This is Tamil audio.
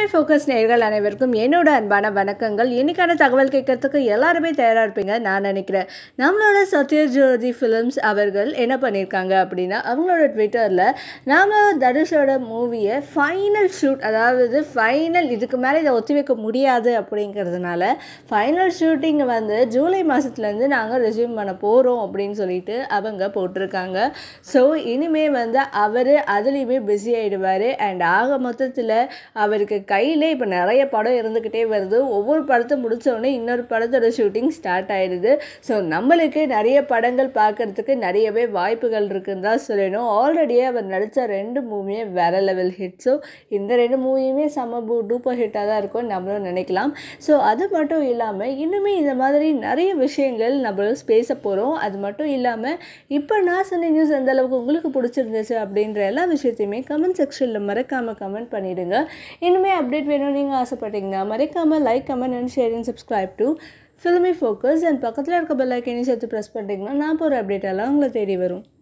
ஃபிலிமி ஃபோக்கஸ் நேயர்கள் அனைவருக்கும் என்னோட அன்பான வணக்கங்கள் இன்னைக்கான தகவல் கேட்கறதுக்கு எல்லாருமே தயாராக இருப்பீங்க நான் நினைக்கிறேன் நம்மளோட சத்யஜோதி ஃபிலிம்ஸ் அவர்கள் என்ன பண்ணியிருக்காங்க அப்படின்னா அவங்களோட ட்விட்டரில் நாம தனுஷோட மூவியை ஃபைனல் ஷூட் அதாவது ஃபைனல் இதுக்கு மேலே இதை ஒத்தி வைக்க முடியாது அப்படிங்கிறதுனால ஃபைனல் ஷூட்டிங் வந்து ஜூலை மாதத்துலேருந்து நாங்கள் ரெஸ்யூம் பண்ண போகிறோம் அப்படின்னு சொல்லிட்டு அவங்க போட்டிருக்காங்க ஸோ இனிமே வந்து அவர் அதுலேயுமே பிஸி ஆகிடுவார் அண்ட் ஆக மொத்தத்தில் அவருக்கு கையில் இப்போ நிறைய படம் இருந்துக்கிட்டே வருது ஒவ்வொரு படத்தை முடித்தோடனே இன்னொரு படத்தோட ஷூட்டிங் ஸ்டார்ட் ஆகிடுது ஸோ நம்மளுக்கு நிறைய படங்கள் பார்க்குறதுக்கு நிறையவே வாய்ப்புகள் இருக்குன்னு தான் சொல்லணும் ஆல்ரெடியே அவர் நடித்த ரெண்டு மூவியுமே வேற லெவல் ஹிட் ஸோ இந்த ரெண்டு மூவியுமே செம்ம பூ டூப்பர் ஹிட்டாக தான் இருக்கும் நம்மளும் நினைக்கலாம் ஸோ அது மட்டும் இல்லாமல் இன்னுமே இந்த மாதிரி நிறைய விஷயங்கள் நம்ம பேச போகிறோம் அது மட்டும் இல்லாமல் இப்போ நான் சொன்ன நியூஸ் எந்த அளவுக்கு உங்களுக்கு பிடிச்சிருந்துச்சு அப்படின்ற எல்லா விஷயத்தையுமே கமெண்ட் செக்ஷனில் மறக்காமல் கமெண்ட் பண்ணிவிடுங்க இன்னுமே அப்டேட் வேணும் நீங்கள் ஆசைப்பட்டீங்கன்னா மறக்காமல் like comment and share and subscribe to filmy focus and பக்கத்தில் இருக்க பெல் ஐக்கனையும் சேர்த்து ப்ரெஸ் பண்ணிட்டீங்கன்னா நான் போகிற அப்டேட் எல்லாம் உங்களை தேடி வரும்